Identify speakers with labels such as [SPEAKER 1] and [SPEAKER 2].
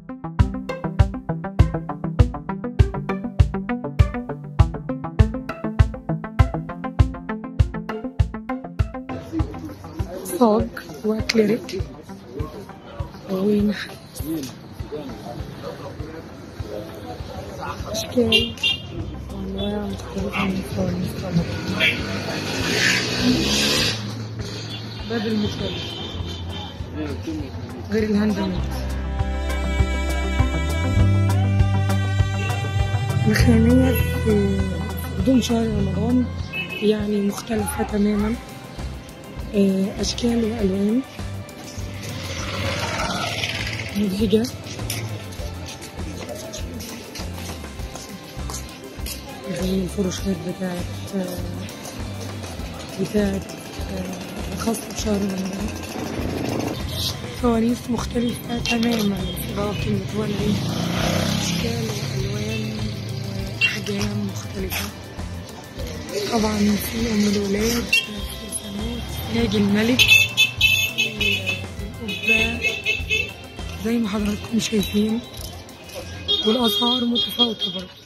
[SPEAKER 1] صاج وأكليريك ونحت أشكال وأنواع مختلفة من الفوانيس باب المثلث غير الهاند ميد الخانية في غضون شهر رمضان يعني مختلفة تماما آه، أشكال وألوان مبهجة زي الفروشات بتاعت آه، بتاعت آه، خاصة بشهر رمضان فوانيس مختلفة تماما في باطن متولي أشكال وألوان وأحجام مختلفة طبعا في أم الولاد في الفانوس تاج الملك القبة زي ما حضراتكم شايفين والأسعار متفاوتة برضه